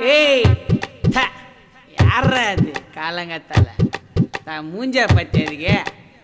ஏய் த, யார்ரா அது காலங்கத்தால தான் மூஞ்ச பத்தி அதுக்கு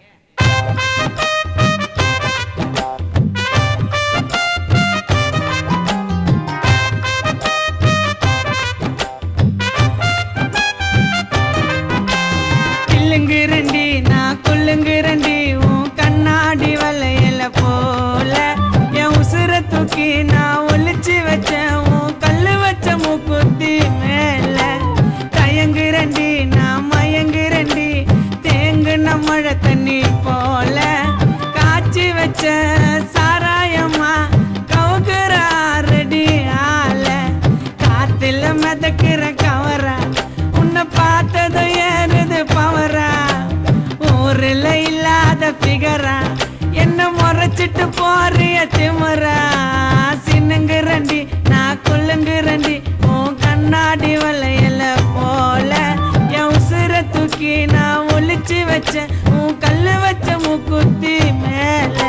கில்லுங்கு ரெண்டி நான் கொல்லுங்கு ரெண்டி உன் கண்ணாடி வளையல போல என் உசுர தூக்கி நான் ஒளிச்சு வச்சேன் உன் கல்லு வச்ச மூக்குத்தி மேல தயங்கு ரெண்டி நான் மயங்கு ரெண்டி தேங்குன மழை தண்ணி போல காய்ச்சி வச்ச சாராயமா கவுக்குற ரெடி ஆல காத்துல மிதக்கிற கவரா உன்னை பார்த்ததும் ஏறுது பவரா ஊரில் இல்லாத பிகரா என்ன முறைச்சிட்டு போறிய திமுறா சின்னங்குரண்டி நான் குள்ளுங்குரண்டி உன் கண்ணாடி வளையல போல என் உசுர தூக்கி நான் ஒளிச்சு வச்சேன் உன் கல்லு வச்ச மூக்குத்தி மேல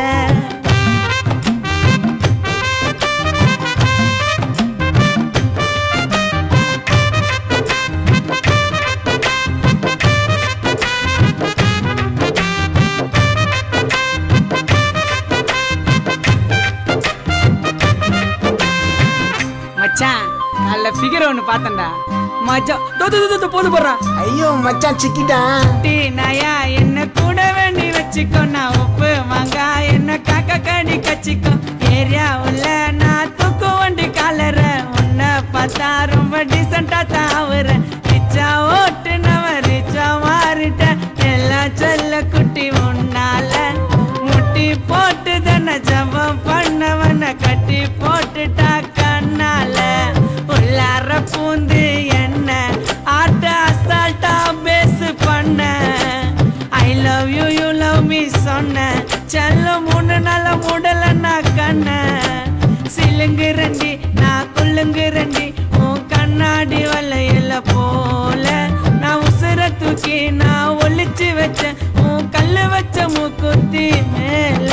மச்சான் காலைல ஃபிகர் ஒன்று பார்த்தேன்டா மச்சான் தோ தோ, தோ, தோ, போது போடுறான் ஐயோ மச்சான் சிக்கிட்டான் டீ நயா என்ன கூட வேண்டி வச்சுக்கோ நான் உப்பு மாங்காய் என்ன காக்கா கடி கச்சிக்கோ ஏரியா உள்ள நான் தூக்கு வண்டி காலற உன்னை பார்த்தா ரொம்ப டீசெண்டா தாவுறேன் ரிச்சா ஓட்டுனவன் ரிச்சா மாறிட்டேன் எல்லாம் சொல்ல குட்டி உன்னால முட்டி போட்டு தானே ஜபம் பண்ணவன கட்டி போட்டுட்டா கண்ணால உள்ளார பூந்து என்ன ஆட்ட அசால்ட்டா பேஸ் பண்ண I love you you love me சொன்ன செல்ல மூணு நாள மூடல நான் கண்ண சிலுங்கு ரெண்டி நான் குள்ளுங்கு ரெண்டி உன் கண்ணாடி வளையல போல நான் உசுர தூக்கி நான் ஒளிச்சு வச்சேன் உன் கல்லு வச்ச மூக்குத்தி மேல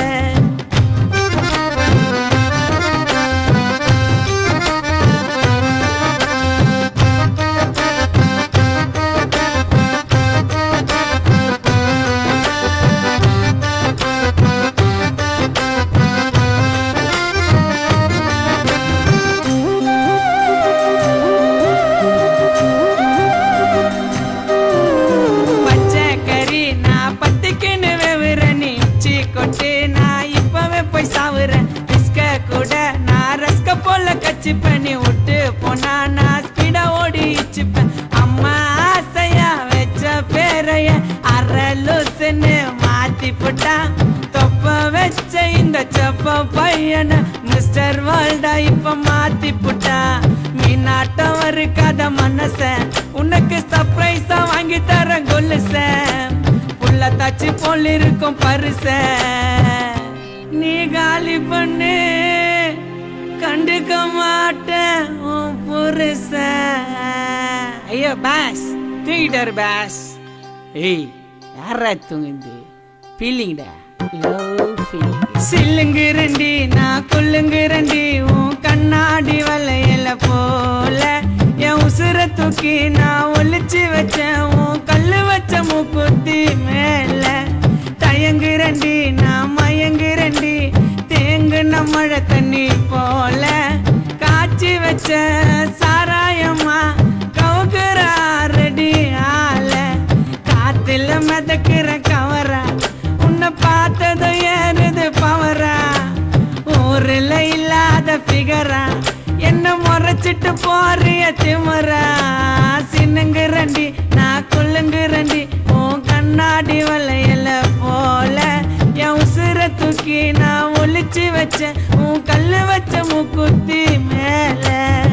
பச்சை கறி நான் பத்துக்குன்னு வெவுறேன் நீ உச்சி கொட்டு நான் இப்பவே போய் சாவுறேன் ரிஸ்க கூட நான் ரஸ்க போல கச்சி பண்ணி விட்டு போனா நான் ஸ்பீடா ஓடி இச்சுப்பேன் அம்மா ஆசையா வச்ச பேரைய அரலுசுன்னு மாத்தி போட்டா தொப்ப வச்ச இந்த செப்ப பையனை மிஸ்டர் வேர்ல்டா இப்ப மாத்தி புட்டா மீனாட்டம் இருக்காத மனச உனக்கு சர்ப்ரைஸா வாங்கி தர கொலுச புள்ள தச்சு போல் இருக்கும் பரிச நீ காலி பண்ணு கண்டுக்க மாட்டேன் உன் புருஷ ஐயோ பாஸ் தூங்கிட்டாரு பாஸ் ஏய் யாரா தூங்குது ஃபீலிங்டா லவ் ஃபீலிங் சில்லுங்கு ரெண்டி நான் குள்ளுங்கு ரெண்டி உன் கண்ணாடி வளையல போல என் உசுர தூக்கி நான் ஒளிச்சு வச்சேன் உன் கல்லு வச்ச மூக்குத்தி மேல தயங்கு ரெண்டி நான் மயங்கு ரெண்டி தேங்குன மழை தண்ணி போல காய்ச்சி வச்ச சாராயமா கவுக்குற ரெடி ஆல காத்துல மிதக்கிற கவரா உன்னை பார்த்ததும் ஏறுது பவரா ஊரில் இல்லாத பிகரா என்ன முறைச்சிட்டு போறிய திமுறா சின்னங்கு ரெண்டி நான் குள்ளுங்கு ரெண்டி உன் கண்ணாடி வளையல போல என் உசுர தூக்கி நான் ஒளிச்சு வச்சேன் உன் கல்லு வச்ச மூக்குத்தி மேல